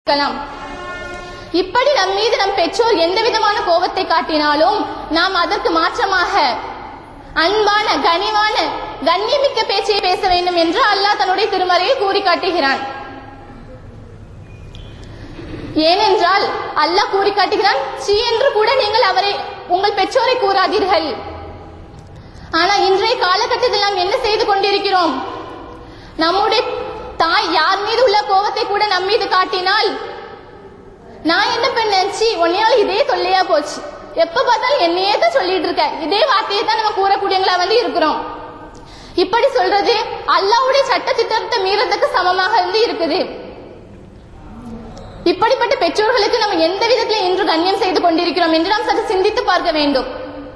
இருக்கலாம் இப்படி நம் மீது நம் பெற்றோர் எந்த விதமான கோபத்தை காட்டினாலும் நாம் அதற்கு மாற்றமாக அன்பான கனிவான கண்ணியமிக்க பேச்சை பேச வேண்டும் என்று அல்லாஹ் தன்னுடைய திருமறையில் கூறி காட்டுகிறான் ஏனென்றால் அல்லாஹ் கூறி காட்டுகிறான் சீ என்று கூட நீங்கள் அவரை உங்கள் பெற்றோரை கூறாதீர்கள் ஆனா இன்றைய காலகட்டத்தில் நாம் என்ன செய்து கொண்டிருக்கிறோம் நம்முடைய தாய் யார் மீது உள்ள கோபத்தை கூட நம் மீது காட்டினால் நான் என்ன பண்ணேன் சீ உன்னையால இதே தொல்லையா போச்சு எப்ப பார்த்தாலும் என்னையே தான் சொல்லிட்டு இருக்க இதே வார்த்தையை தான் நம்ம கூறக்கூடியவங்களா வந்து இருக்கிறோம் இப்படி சொல்றது அல்லாவுடைய சட்ட திட்டத்தை மீறதுக்கு சமமாக வந்து இருக்குது இப்படிப்பட்ட பெற்றோர்களுக்கு நம்ம எந்த விதத்தில் இன்று கண்ணியம் செய்து கொண்டிருக்கிறோம் என்று நாம் சற்று சிந்தித்து பார்க்க வேண்டும்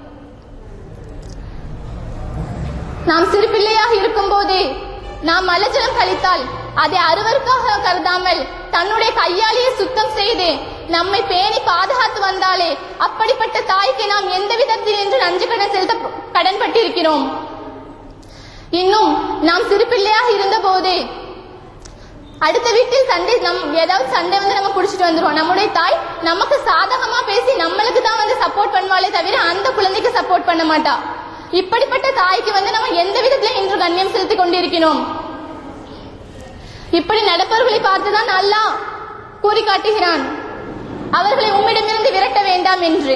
நாம் சிறு பிள்ளையாக இருக்கும் போதே நாம் மலஜலம் கழித்தால் அதை அறுவருக்காக கருதாமல் தன்னுடைய கையாலேயே சுத்தம் செய்து நம்மை பேணி பாதுகாத்து வந்தாலே அப்படிப்பட்ட தாய்க்கு நாம் எந்த விதத்தில் என்று நன்றி கடன் செலுத்த கடன்பட்டிருக்கிறோம் இன்னும் நாம் சிறு பிள்ளையாக இருந்த போதே அடுத்த வீட்டில் சண்டை நம் ஏதாவது சண்டை வந்து நம்ம குடிச்சிட்டு வந்துருவோம் நம்முடைய தாய் நமக்கு சாதகமா பேசி நம்மளுக்கு தான் வந்து சப்போர்ட் பண்ணுவாளே தவிர அந்த குழந்தைக்கு சப்போர்ட் பண்ண மாட்டா இப்படிப்பட்ட தாய்க்கு வந்து நம்ம எந்த விதத்திலும் இன்று கண்ணியம் செலுத்திக் கொண்டிருக்கிறோம் இப்படி நடப்பவர்களை பார்த்துதான் அல்லாஹ் கூறி காட்டுகிறான் அவர்களை உம்மிடமிருந்து விரட்ட வேண்டாம் என்று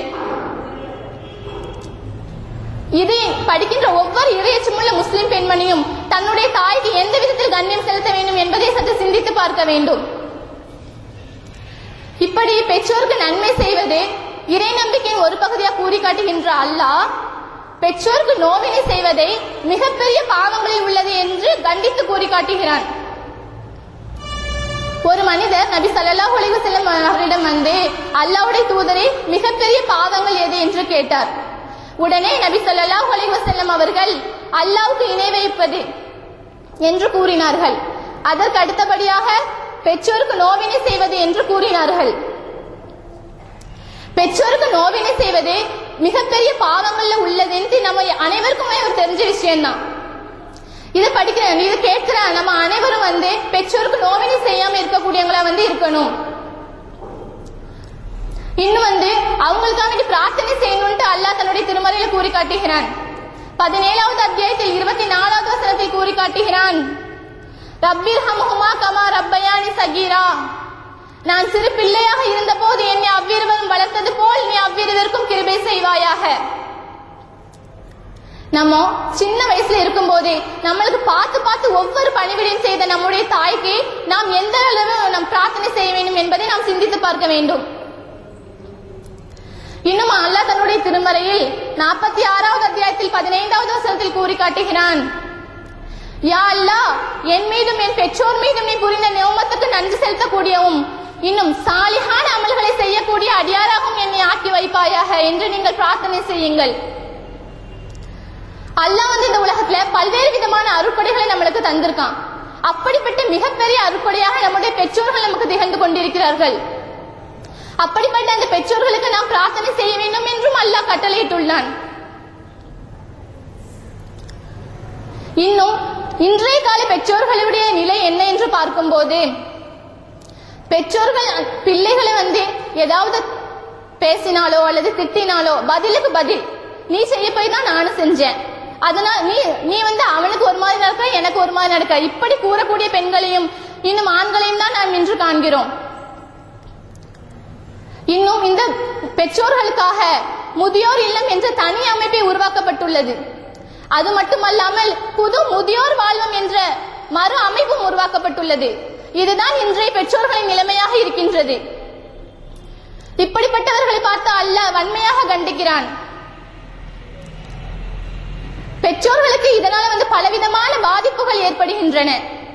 இது படிக்கின்ற ஒவ்வொரு இறையச்சமுள்ள முஸ்லிம் பெண்மணியும் தன்னுடைய தாய்க்கு எந்த விதத்தில் கண்ணியம் செலுத்த வேண்டும் என்பதை சற்று சிந்தித்து பார்க்க வேண்டும் இப்படி பெற்றோருக்கு நன்மை செய்வது இறை நம்பிக்கையின் ஒரு பகுதியாக கூறி காட்டுகின்ற அல்லாஹ் பெற்றோருக்கு நோவினை செய்வதை மிகப்பெரிய பாவங்களில் உள்ளது என்று கண்டித்து கூறி காட்டுகிறான் ஒரு மனிதர் நபி ஸல்லல்லாஹு அலைஹி வஸல்லம் அவரிடம் வந்து அல்லாஹ்வுடைய தூதரே மிகப்பெரிய பாவங்கள் எது என்று கேட்டார் உடனே நபி ஸல்லல்லாஹு அலைஹி வஸல்லம் அவர்கள் அல்லாஹ்வுக்கு இணை வைப்பது என்று கூறினார்கள் அதற்கு அடுத்தபடியாக பெற்றோருக்கு நோவினை செய்வது என்று கூறினார்கள் பெற்றோருக்கு நோவினை செய்வது மிகப்பெரிய பாவங்கள்ல உள்ளது என்று நம்ம அனைவருக்குமே ஒரு தெரிஞ்ச விஷயம்தான் இது படிக்கிறேன் இது கேட்கிற நம்ம அனைவரும் வந்து பெற்றோருக்கு நோவினை செய்யாம இருக்கக்கூடியவங்களா வந்து இருக்கணும் இன்னும் வந்து அவங்களுக்காக வேண்டி பிரார்த்தனை செய்யணும்ட்டு அல்லாஹ் தன்னுடைய திருமறையில கூறி காட்டுகிறான் பதினேழாவது அத்தியாயத்தில் இருபத்தி நாலாவது வசனத்தில் கூறி காட்டுகிறான் ரப்பிர் ஹம்ஹுமா கமா ரப்பயானி சகீரா நான் சிறு பிள்ளையாக இருந்தபோது என்னை அவ்விருவரும் வளர்த்தது போல் நீ அவ்விருவருக்கும் கிருபை செய்வாயாக நம்ம சின்ன வயசுல இருக்கும் போதே நம்மளுக்கு பார்த்து பார்த்து ஒவ்வொரு பணிவிடையும் செய்த நம்முடைய தாய்க்கு நாம் எந்த அளவு நாம் பிரார்த்தனை செய்ய வேண்டும் என்பதை நாம் சிந்தித்து பார்க்க வேண்டும் இன்னும் அல்லாஹ் தன்னுடைய திருமறையில் நாற்பத்தி ஆறாவது அத்தியாயத்தில் பதினைந்தாவது வசனத்தில் கூறி காட்டுகிறான் யா அல்லாஹ் என் மீதும் என் பெற்றோர் மீதும் நீ புரிந்த நியமத்துக்கு நன்றி செலுத்தக்கூடியவும் இன்னும் சாலிகான அமல்களை செய்யக்கூடிய அடியாராகவும் என்னை ஆக்கி வைப்பாயாக என்று நீங்கள் பிரார்த்தனை செய்யுங்கள் அல்லாஹ் வந்து இந்த உலகத்துல பல்வேறு விதமான அருட்படைகளை நம்மளுக்கு தந்திருக்கான் அப்படிப்பட்ட மிகப்பெரிய அருட்படையாக நம்முடைய பெற்றோர்கள் நமக்கு திகழ்ந்து கொண்டிருக்கிறார்கள் அப்படிப்பட்ட அந்த பெற்றோர்களுக்கு நாம் பிரார்த்தனை செய்ய வேண்டும் என்றும் அல்லாஹ் கட்டளையிட்டுள்ளான் இன்னும் இன்றைய கால பெற்றோர்களுடைய நிலை என்ன என்று பார்க்கும்போது பெற்றோர்கள் பிள்ளைகளை வந்து ஏதாவது பேசினாலோ அல்லது திட்டினாலோ பதிலுக்கு பதில் நீ செய்ய போய் தான் நானும் செஞ்சேன் அதனால் நீ நீ வந்து அவனுக்கு ஒரு மாதிரி நடக்க எனக்கு ஒரு மாதிரி நடக்க இப்படி கூறக்கூடிய பெண்களையும் இன்னும் ஆண்களையும் தான் நாம் இன்று காண்கிறோம் இன்னும் இந்த பெற்றோர்களுக்காக முதியோர் இல்லம் என்ற தனி அமைப்பை உருவாக்கப்பட்டுள்ளது அது மட்டுமல்லாமல் புது முதியோர் வாழ்வம் என்ற மறு அமைப்பும் உருவாக்கப்பட்டுள்ளது இதுதான் இன்றைய பெற்றோர்களின் நிலைமையாக இருக்கின்றது இப்படிப்பட்டவர்களை பார்த்து அல்லாஹ் வன்மையாக கண்டிக்கிறான் பெற்றோர்களுக்கு இதனால வந்து பலவிதமான பாதிப்புகள் ஏற்படுகின்றன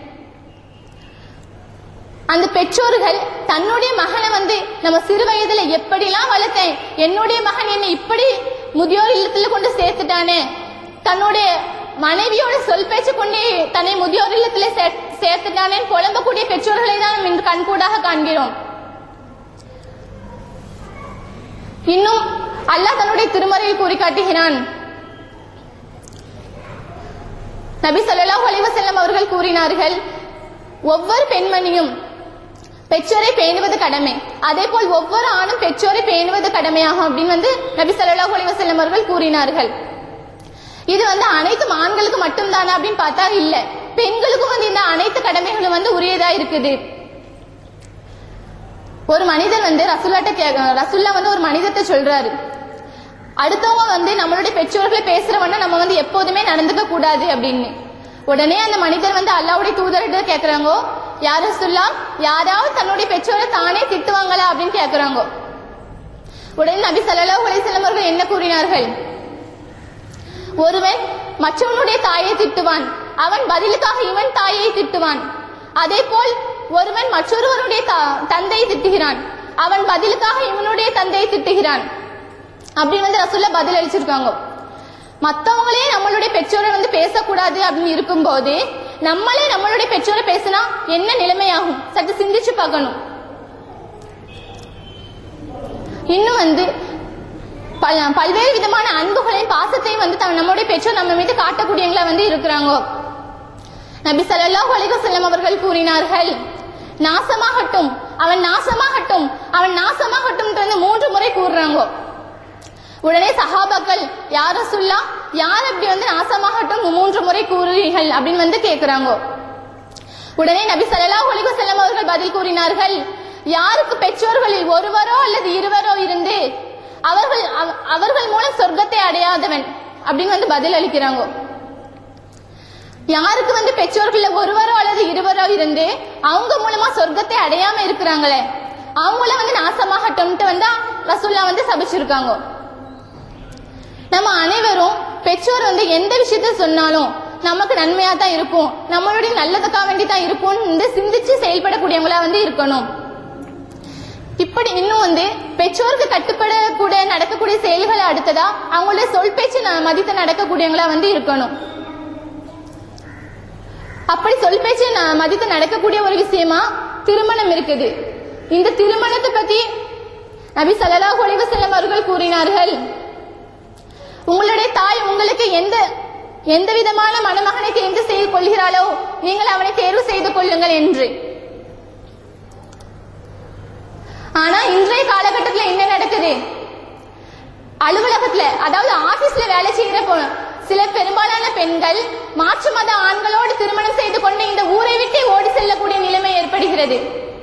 அந்த பெற்றோர்கள் தன்னுடைய மகனை வந்து நம்ம சிறு வயதுல எப்படிலாம் வளர்த்தேன் என்னுடைய மகன் என்னை இப்படி முதியோர் இல்லத்துல கொண்டு சேர்த்துட்டானே தன்னுடைய மனைவியோட சொல் பேச்சு கொண்டே தன்னை முதியோர் இல்லத்துல சே- சேர்த்துட்டானே புலம்பக்கூடிய பெற்றோர்களை தான் நாம் இன்று கண்கூடாக காண்கிறோம் இன்னும் அல்லாஹ் தன்னுடைய திருமறையில் கூறி காட்டுகிறான் நபி ஸல்லல்லாஹு அலைஹி வஸல்லம் அவர்கள் கூறினார்கள் ஒவ்வொரு பெண்மணியும் பெற்றோரை பேணுவது கடமை அதே போல் ஒவ்வொரு ஆணும் பெற்றோரை பேணுவது கடமையாகும் அப்படின்னு வந்து நபி ஸல்லல்லாஹு அலைஹி வஸல்லம் அவர்கள் கூறினார்கள் இது வந்து அனைத்து ஆண்களுக்கு மட்டும்தானா அப்படின்னு பார்த்தா இல்ல பெண்களுக்கும் வந்து இந்த அனைத்து கடமைகளும் வந்து உரியதா இருக்குது ஒரு மனிதர் வந்து ரசுல்லாட்ட கே ரசுல்லா வந்து ஒரு மனிதத்தை சொல்றாரு அடுத்தவங்க வந்து நம்மளுடைய பெற்றோர்களை பேசுறவன நம்ம வந்து எப்போதுமே நடந்துக்க கூடாது அப்படின்னு உடனே அந்த மனிதர் வந்து அல்லாவுடைய தூதர்கிட்ட கேக்குறாங்க யார் ரசுல்லா யாராவது தன்னுடைய பெற்றோரை தானே திட்டுவாங்களா அப்படின்னு கேக்குறாங்க உடனே நபி ஸல்லல்லாஹு அலைஹி வஸல்லம் அவர்கள் என்ன கூறினார்கள் ஒருவன் மற்றவனுடைய தாயை திட்டுவான் அவன் பதிலுக்காக இவன் தாயை திட்டுவான் அதே போல் ஒருவன் மற்றொருவருடைய தா- தந்தையை திட்டுகிறான் அவன் பதிலுக்காக இவனுடைய தந்தையை திட்டுகிறான் அப்படின்னு வந்து ரசூல்லா பதில் அளிச்சிருக்காங்க மத்தவங்களே நம்மளுடைய பெற்றோரை வந்து பேசக்கூடாது அப்படின்னு இருக்கும்போது நம்மளே நம்மளுடைய பெற்றோரை பேசினா என்ன நிலைமையாகும் சற்று சிந்திச்சு பார்க்கணும் இன்னும் வந்து பல பல்வேறு விதமான அன்புகளையும் பாசத்தையும் வந்து தம் நம்முடைய பெற்றோர் நம்ம மீது காட்டக்கூடியவங்களா வந்து இருக்கிறாங்க நபி ஸல்லல்லாஹு அலைஹி வஸல்லம் அவர்கள் கூறினார்கள் நாசமாகட்டும் அவன் நாசமாகட்டும் அவன் நாசமாகட்டும் வந்து மூன்று முறை கூறுறாங்க உடனே சஹாபாக்கள் யார சொல்லா யார் அப்படி வந்து நாசமாகட்டும் மூன்று முறை கூறுறீர்கள் அப்படின்னு வந்து கேக்குறாங்க உடனே நபி ஸல்லல்லாஹு அலைஹி வஸல்லம் அவர்கள் பதில் கூறினார்கள் யாருக்கு பெற்றோர்களில் ஒருவரோ அல்லது இருவரோ இருந்து அவர்கள் அவ- அவர்கள் மூலம் சொர்க்கத்தை அடையாதவன் அப்படின்னு வந்து பதில் அளிக்கிறாங்க யாருக்கு வந்து பெற்றோர்கள் ஒருவரோ அல்லது இருவரோ இருந்து அவங்க மூலமா சொர்க்கத்தை அடையாம இருக்கிறாங்களே அவங்கள வந்து நாசமாகட்டும்ட்டு வந்து ரசூல்லா வந்து சபிச்சிருக்காங்க நம்ம அனைவரும் பெற்றோர் வந்து எந்த விஷயத்த சொன்னாலும் நமக்கு நன்மையா தான் இருக்கும் நம்மளுடைய நல்லதுக்காக வேண்டி தான் இருக்கும் இந்த சிந்திச்சு செயல்படக்கூடியவங்களா வந்து இருக்கணும் இப்படி இன்னும் வந்து பெற்றோருக்கு கட்டுப்படக்கூடிய நடக்கக்கூடிய செயல்களை அடுத்ததா அவங்களுடைய சொல் பேச்சு ந- மதித்து நடக்கக்கூடியவங்களா வந்து இருக்கணும் அப்படி சொல் பேச்சு ந- மதித்து நடக்கக்கூடிய ஒரு விஷயமா திருமணம் இருக்குது இந்த திருமணத்தை பத்தி நபி ஸல்லல்லாஹு அலைஹி வஸல்லம் அவர்கள் கூறினார்கள் உங்களுடைய தாய் உங்களுக்கு எந்த எந்த விதமான மணமகனை தேர்ந்து செய்து கொள்கிறாளோ நீங்கள் அவனை தேர்வு செய்து கொள்ளுங்கள் என்று ஆனா இன்றைய காலகட்டத்துல என்ன நடக்குது அலுவலகத்துல அதாவது ஆபீஸ்ல வேலை செய்கிற பொ- சில பெரும்பாலான பெண்கள் மாற்று மத ஆண்களோடு திருமணம் செய்து கொண்டு இந்த ஊரை விட்டு ஓடி செல்லக்கூடிய நிலைமை ஏற்படுகிறது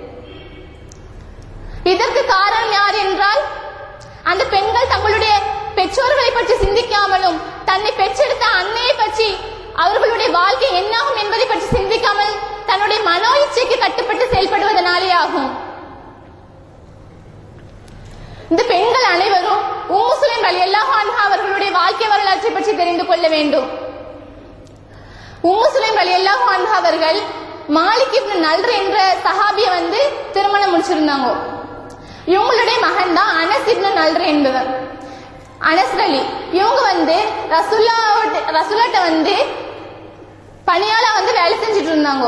இதற்கு காரணம் யார் என்றால் அந்த பெண்கள் தங்களுடைய பெற்றோர்களை பற்றி சிந்திக்காமலும் தன்னை பெற்றெடுத்த அன்னையை பற்றி அவர்களுடைய வாழ்க்கை என்னாகும் என்பதை பற்றி சிந்திக்காமல் தன்னுடைய மனோ இச்சைக்கு கட்டுப்பட்டு செயல்படுவதனாலே ஆகும் இந்த பெண்கள் அனைவரும் உம்மு சுலைம் ரலியல்லாஹு அன்ஹா அவர்களுடைய வாழ்க்கை வரலாற்றை பற்றி தெரிந்து கொள்ள வேண்டும் உம்மு சுலைம் ரலியல்லாஹு அன்ஹா அவர்கள் மாலிக் இப்னு நல்ர் என்ற சஹாபியை வந்து திருமணம் முடிச்சிருந்தாங்க இவங்களுடைய மகன் தான் அனஸ் இப்னு நல்ர் என்பவர் அனஸ் அலி இவங்க வந்து ரசுல்லா ரசுல்லாட்ட வந்து பணியாளா வந்து வேலை செஞ்சுட்டு இருந்தாங்க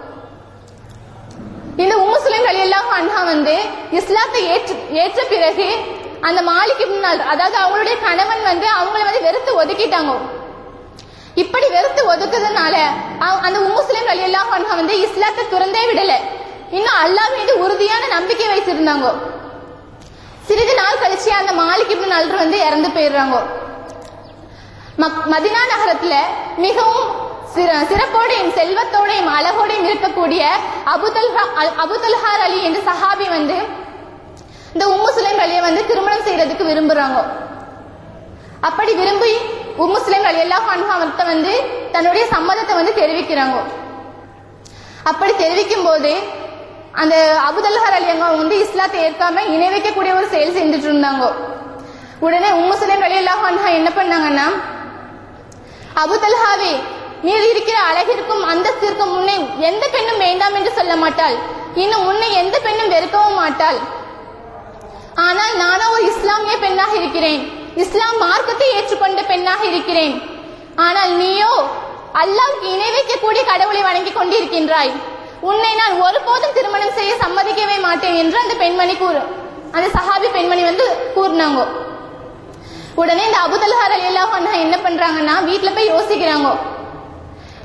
இந்த உம்மு சுலைம் ரலியல்லாஹு அன்ஹா வந்து இஸ்லாத்தை ஏற்று ஏற்ற பிறகு அந்த மாலிக் இப்னு நல்ர் அதாவது அவங்களுடைய கணவன் வந்து அவங்கள வந்து வெறுத்து ஒதுக்கிட்டாங்க இப்படி வெறுத்து ஒதுக்குறதுனால அவ- அந்த உம்மு சுலைம் ரலியல்லாஹு அன்ஹா வந்து இஸ்லாத்தை துறந்தே விடல இன்னும் அல்லாஹ் மீது உறுதியான நம்பிக்கை வைத்திருந்தாங்க சிறிது நாள் கழிச்சு அந்த மாலிக் இப்னு நல்ர் வந்து இறந்து போயிடுறாங்க மக்- மதினா நகரத்துல மிகவும் சிற- சிறப்போடையும் செல்வத்தோடையும் அழகோடையும் இருக்கக்கூடிய அபுதல்ஹா அல்- அபுதல்ஹார் அலி என்ற சஹாபி வந்து இந்த உம்மு சுலைம் அலியை வந்து திருமணம் செய்யறதுக்கு விரும்புறாங்க அப்படி விரும்பி உம்மு சுலைம் அலி எல்லா அவர்கிட்ட வந்து தன்னுடைய சம்மதத்தை வந்து தெரிவிக்கிறாங்க அப்படி தெரிவிக்கும் போது அந்த அபுதல்ஹார் அலி அவங்க வந்து இஸ்லாத்தை ஏற்காம இணை வைக்கக்கூடிய ஒரு செயல் செஞ்சுட்டு இருந்தாங்க உடனே உம்மு சுலைம் அலி அன்ஹா என்ன பண்ணாங்கன்னா அபுதல்ஹாவே நீர் இருக்கிற அழகிற்கும் அந்தஸ்திற்கும் முன்னே எந்த பெண்ணும் வேண்டாம் என்று சொல்ல மாட்டாள் இன்னும் முன்னே எந்த பெண்ணும் வெறுக்கவும் மாட்டாள் ஆனால் நானோ ஒரு இஸ்லாமிய பெண்ணாக இருக்கிறேன் இஸ்லாம் மார்க்கத்தை ஏற்றுக்கொண்ட பெண்ணாக இருக்கிறேன் ஆனால் நீயோ அல்லாஹ்வுக்கு இணை வைக்கக்கூடிய கடவுளை வணங்கிக் கொண்டிருக்கின்றாய் உன்னை நான் ஒருபோதும் திருமணம் செய்ய சம்மதிக்கவே மாட்டேன் என்று அந்த பெண்மணி கூறு அந்த சஹாபி பெண்மணி வந்து கூறினாங்க உடனே இந்த அபுதல்ஹார் அலியல்லாஹ் அன்ஹா என்ன பண்றாங்கன்னா வீட்ல போய் யோசிக்கிறாங்க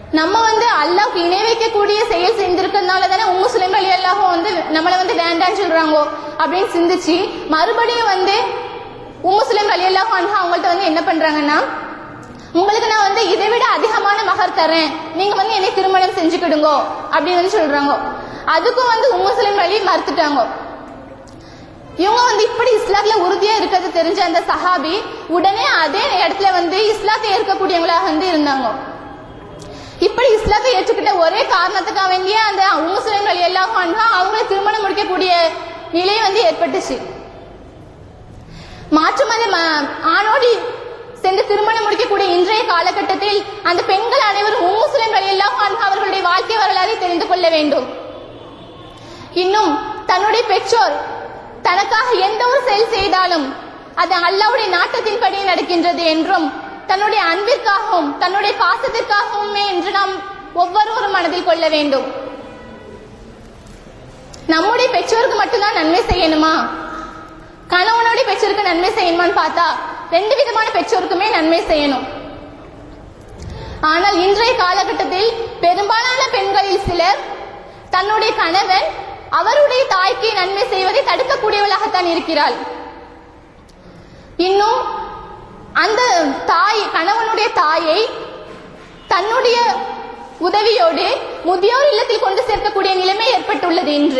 நம்ம வந்து அல்லாஹ்க்கு இணை வைக்கக்கூடிய செயல் செஞ்சிருக்கிறதுனால தானே உம்மு சுலைம் அலி அல்லாஹ் வந்து நம்மளை வந்து வேண்டான்னு சொல்றாங்கோ அப்படின்னு சிந்திச்சு மறுபடியும் வந்து உம்மு சுலைம் அலி அல்லாஹ் அன்ஹா அவங்கள்ட்ட வந்து என்ன பண்றாங்கன்னா உங்களுக்கு நான் வந்து இதை விட அதிகமான மகர் தரேன் நீங்க வந்து என்னை திருமணம் செஞ்சுக்கிடுங்கோ அப்படின்னு வந்து சொல்றாங்க அதுக்கும் வந்து உம்மு சுலைம் அலி மறுத்துட்டாங்க இவங்க வந்து இப்படி இஸ்லாத்துல உறுதியா இருக்கிறது தெரிஞ்ச அந்த சஹாபி உடனே அதே இடத்துல வந்து இஸ்லாத்தை ஏற்கக்கூடியவங்களாக வந்து இருந்தாங்க இப்படி இஸ்லாத்தை ஏற்றுக்கிட்ட ஒரே காரணத்துக்காக வேண்டிய அந்த முஸ்லிம்கள் எல்லாம் அவங்கள திருமணம் முடிக்கக்கூடிய நிலை வந்து ஏற்பட்டுச்சு மாற்று மத ம- ஆணோடு சென்று திருமணம் முடிக்கக்கூடிய இன்றைய காலகட்டத்தில் அந்த பெண்கள் அனைவரும் முஸ்லிம்கள் எல்லாம் அவர்களுடைய வாழ்க்கை வரலாறை தெரிந்து கொள்ள வேண்டும் இன்னும் தன்னுடைய பெற்றோர் தனக்காக எந்த ஒரு செயல் செய்தாலும் அது அல்லாவுடைய நாட்டத்தின்படி நடக்கின்றது என்றும் தன்னுடைய அன்பிற்காகவும் தன்னுடைய பாசத்திற்காகவுமே என்று நாம் ஒவ்வொருவரும் மனதில் கொள்ள வேண்டும் நம்முடைய பெற்றோருக்கு மட்டும்தான் நன்மை செய்யணுமா கணவனுடைய பெற்றோருக்கு நன்மை செய்யணுமான்னு பார்த்தா ரெண்டு விதமான பெற்றோருக்குமே நன்மை செய்யணும் ஆனால் இன்றைய காலகட்டத்தில் பெரும்பாலான பெண்களில் சிலர் தன்னுடைய கணவன் அவருடைய தாய்க்கு நன்மை செய்வதை தடுக்கக்கூடியவளாகத்தான் இருக்கிறாள் இன்னும் அந்த தாய் கணவனுடைய தாயை தன்னுடைய உதவியோடு முதியோர் இல்லத்தில் கொண்டு சேர்க்கக்கூடிய நிலைமை ஏற்பட்டுள்ளது இன்று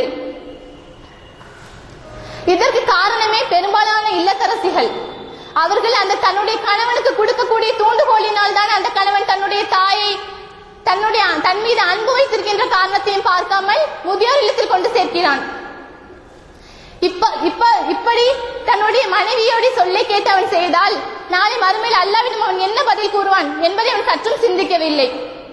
இதற்கு காரணமே பெரும்பாலான இல்லத்தரசிகள் அவர்கள் அந்த தன்னுடைய கணவனுக்கு கொடுக்கக்கூடிய தூண்டுகோலினால் தான் அந்த கணவன் தன்னுடைய தாயை தன்னுடைய தன் மீது அன்பு வைத்திருக்கின்ற காரணத்தையும் பார்க்காமல் முதியோர் இல்லத்தில் கொண்டு சேர்க்கிறான் இப்ப இப்ப இப்படி தன்னுடைய மனைவியோடு சொல்லை கேட்டு அவன் செய்தால் நாளை மறுமையில் அல்லாவிடம் அவன் என்ன பதில் கூறுவான் என்பதை அவன் சற்றும் சிந்திக்கவில்லை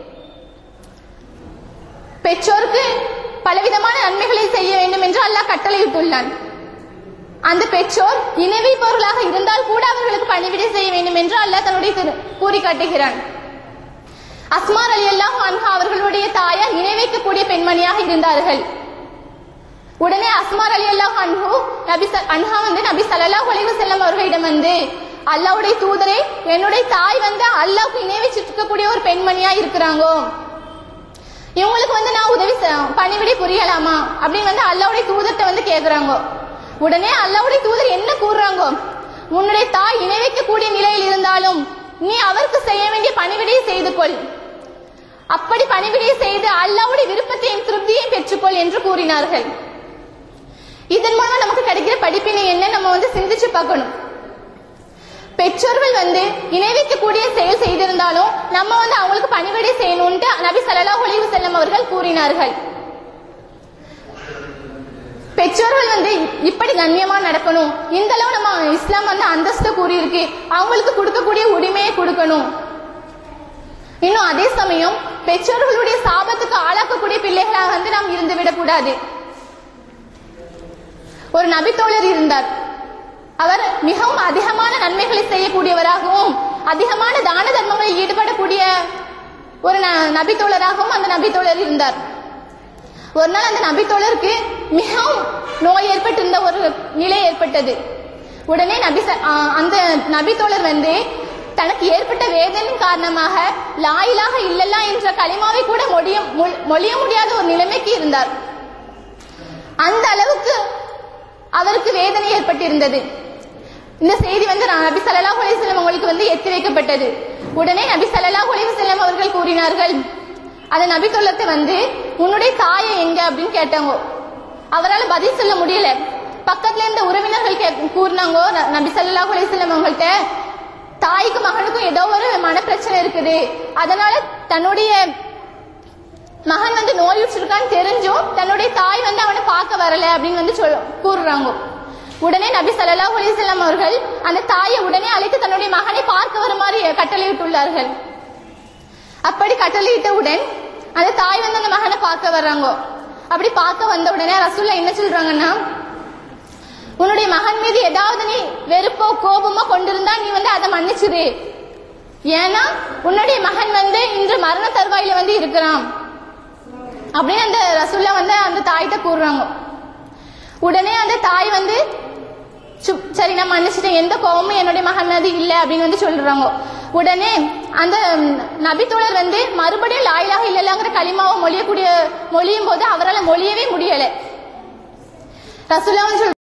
பெற்றோருக்கு பலவிதமான நன்மைகளை செய்ய வேண்டும் என்று அல்லாஹ் கட்டளையிட்டுள்ளான் அந்த பெற்றோர் இணைவைப்பவர்களாக இருந்தால் கூட அவர்களுக்கு பணிவிடை செய்ய வேண்டும் என்று அல்லாஹ் தன்னுடைய திரு- கூறி காட்டுகிறான் அஸ்மார் அலி அல்லாஹ் அன்ஹா அவர்களுடைய தாயார் இணை வைக்கக்கூடிய பெண்மணியாக இருந்தார்கள் உடனே அஸ்மார் அலி அல்லாஹ் அன்ஹு நபி ச- அன்ஹா வந்து நபி ஸல்லல்லாஹு அலைஹி வஸல்லம் அவர்களிடம் வந்து அல்லாஹ்வுடைய தூதரே என்னுடைய தாய் வந்து அல்லாஹ்வுக்கு இணை வச்சிட்டு இருக்கக்கூடிய ஒரு பெண்மணியா இருக்கிறாங்க இவங்களுக்கு வந்து நான் உதவி செ- பணிவிடை புரியலாமா அப்படின்னு வந்து அல்லாஹ்வுடைய தூதர்கிட்ட வந்து கேக்குறாங்க உடனே அல்லாஹ்வுடைய தூதர் என்ன கூறுறாங்க உன்னுடைய தாய் இணை வைக்கக்கூடிய நிலையில் இருந்தாலும் நீ அவருக்கு செய்ய வேண்டிய பணிவிடையை செய்து கொள் அப்படி பணிவிடையை செய்து அல்லாஹ்வுடைய விருப்பத்தையும் திருப்தியையும் பெற்றுக்கொள் என்று கூறினார்கள் இதன் மூலமா நமக்கு கிடைக்கிற படிப்பினை என்ன நம்ம வந்து சிந்திச்சு பார்க்கணும் பெற்றோர்கள் வந்து இணை வைக்கக்கூடிய செயல் செய்திருந்தாலும் நம்ம வந்து அவங்களுக்கு பணிவிடை செய்யணும்ட்டு நபி ஸல்லல்லாஹு அலைஹி வஸல்லம் அவர்கள் கூறினார்கள் பெற்றோர்கள் வந்து இப்படி கண்ணியமா நடக்கணும் இந்த அளவு நம்ம இஸ்லாம் வந்து அந்தஸ்து கூறியிருக்கு அவங்களுக்கு கொடுக்கக்கூடிய உரிமையை கொடுக்கணும் இன்னும் அதே சமயம் பெற்றோர்களுடைய சாபத்துக்கு ஆளாக்கக்கூடிய பிள்ளைகளாக வந்து நாம் இருந்து விடக்கூடாது ஒரு நபித்தோழர் இருந்தார் அவர் மிகவும் அதிகமான நன்மைகளை செய்யக்கூடியவராகவும் அதிகமான தான தர்மங்களில் ஈடுபடக்கூடிய ஒரு ந- நபித்தோழராகவும் அந்த நபித்தோழர் இருந்தார் ஒரு நாள் அந்த நபித்தோழருக்கு மிகவும் நோய் ஏற்பட்டிருந்த ஒரு நிலை ஏற்பட்டது உடனே நபி ச- ஆ, அந்த நபித்தோழர் வந்து தனக்கு ஏற்பட்ட வேதனையின் காரணமாக லாயிலாக இல்லல்லா என்ற களிமாவை கூட மொழிய மொழி- மொழிய முடியாத ஒரு நிலைமைக்கு இருந்தார் அந்த அளவுக்கு அவருக்கு வேதனை ஏற்பட்டிருந்தது இந்த செய்தி வந்து நபி ஸல்லல்லாஹு அலைஹி வஸல்லம் அவங்களுக்கு வந்து எத்தி வைக்கப்பட்டது உடனே நபி ஸல்லல்லாஹு அலைஹி வஸல்லம் அவர்கள் கூறினார்கள் அந்த நபி தொல்லத்தை வந்து உன்னுடைய தாயை எங்க அப்படின்னு கேட்டாங்க அவரால் பதில் சொல்ல முடியல பக்கத்துல இருந்த உறவினர்கள் கே கூறினாங்க ந- நபி ஸல்லல்லாஹு அலைஹி வஸல்லம் அவங்கள்ட்ட தாய்க்கும் மகனுக்கும் ஏதோ ஒரு மனப்பிரச்சனை இருக்குது அதனால தன்னுடைய மகன் வந்து நோயுற்றிருக்கான்னு தெரிஞ்சும் தன்னுடைய தாய் வந்து அவனை பார்க்க வரல அப்படின்னு வந்து சொல் கூறுறாங்க உடனே நபி ஸல்லல்லாஹு அலைஹி வஸல்லம் அவர்கள் அந்த தாயை உடனே அழைத்து தன்னுடைய மகனை பார்க்க வருமாறு கட்டளையிட்டுள்ளார்கள் அப்படி கட்டளையிட்டவுடன் அந்த தாய் வந்து அந்த மகனை பார்க்க வர்றாங்க அப்படி பார்க்க வந்த உடனே ரசூல்லா என்ன சொல்றாங்கன்னா உன்னுடைய மகன் மீது ஏதாவது நீ வெறுப்போ கோபமோ கொண்டிருந்தா நீ வந்து அதை மன்னிச்சிரு ஏன்னா உன்னுடைய மகன் வந்து இன்று மரண தருவாயில வந்து இருக்கிறான் அப்படின்னு அந்த ரசூல்லா வந்து அந்த தாய்கிட்ட கூறுறாங்க உடனே அந்த தாய் வந்து சுப் சரி நான் மன்னிச்சிட்டேன் எந்த கோபமும் என்னுடைய மகன் மீது இல்லை அப்படின்னு வந்து சொல்றாங்க உடனே அந்த ம், நபித்தோழர் வந்து மறுபடியும் லாயிலாக இல்லலாங்கிற களிமாவை மொழியக்கூடிய மொழியும் போது அவரால் மொழியவே முடியல ரசூலாவும் சொல்